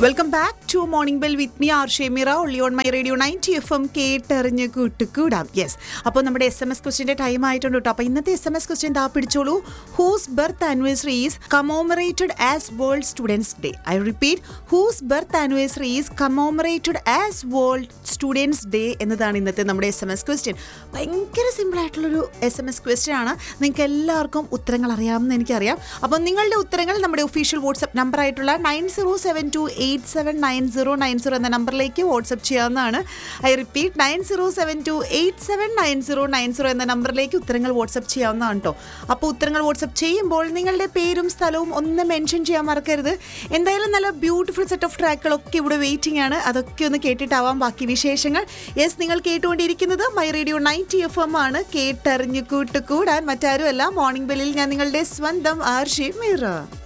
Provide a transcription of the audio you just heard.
welcome back to morning bell with me R Shemira ഒള്ളി on my radio ninety F M കേട്ടെറിഞ്ഞ് കൂട്ടുകൂടാം yes അപ്പോൾ നമ്മുടെ എസ് എം എസ് ക്വസ്റ്റിൻ്റെ ടൈം ആയിട്ടുണ്ട് കേട്ടോ അപ്പോൾ ഇന്നത്തെ എസ് എം എസ് ക്വസ്റ്റ്യൻ ദാ പിടിച്ചോളൂ whose birth anniversary is commemorated as world students day I repeat whose birth anniversary is commemorated as world students day എന്നതാണ് ഇന്നത്തെ നമ്മുടെ എസ് എം എസ് ക്വസ്റ്റ്യൻ ഭയങ്കര സിമ്പിൾ ആയിട്ടുള്ളൊരു എസ് എം എസ് ക്വസ്റ്റ്യൻ ആണ് നിങ്ങൾക്ക് എല്ലാവർക്കും ഉത്തരങ്ങൾ അറിയാമെന്ന് എനിക്കറിയാം അപ്പോൾ നിങ്ങളുടെ ഉത്തരങ്ങൾ നമ്മുടെ ഒഫീഷ്യൽ വാട്സ്ആപ്പ് നമ്പർ ആയിട്ടുള്ള nine zero seven two eight seven nine zero nine zero എന്ന നമ്പറിലേക്ക് വാട്സ്ആപ്പ് ചെയ്യാവുന്നതാണ് I repeat nine zero seven two eight seven nine zero nine zero എന്ന നമ്പറിലേക്ക് ഉത്തരങ്ങൾ വാട്സ്ആപ്പ് ചെയ്യാവുന്നതാണ് കേട്ടോ അപ്പോൾ ഉത്തരങ്ങൾ വാട്സ്ആപ്പ് ചെയ്യുമ്പോൾ നിങ്ങളുടെ പേരും സ്ഥലവും ഒന്ന് മെൻഷൻ ചെയ്യാൻ മറക്കരുത് എന്തായാലും നല്ല ബ്യൂട്ടിഫുൾ സെറ്റ് ഓഫ് ട്രാക്കുകളൊക്കെ ഇവിടെ വെയിറ്റിംഗ് ആണ് അതൊക്കെ ഒന്ന് കേട്ടിട്ടാവാം ബാക്കി വിശേഷങ്ങൾ യെസ് നിങ്ങൾ കേട്ടുകൊണ്ടിരിക്കുന്നത് my radio ninety F M ആണ് കേട്ടറിഞ്ഞു കൂട്ടുകൂടാൻ മറ്റാരുമല്ല മോർണിംഗ് ബെല്ലിൽ ഞാൻ നിങ്ങളുടെ സ്വന്തം ആർഷി മീറ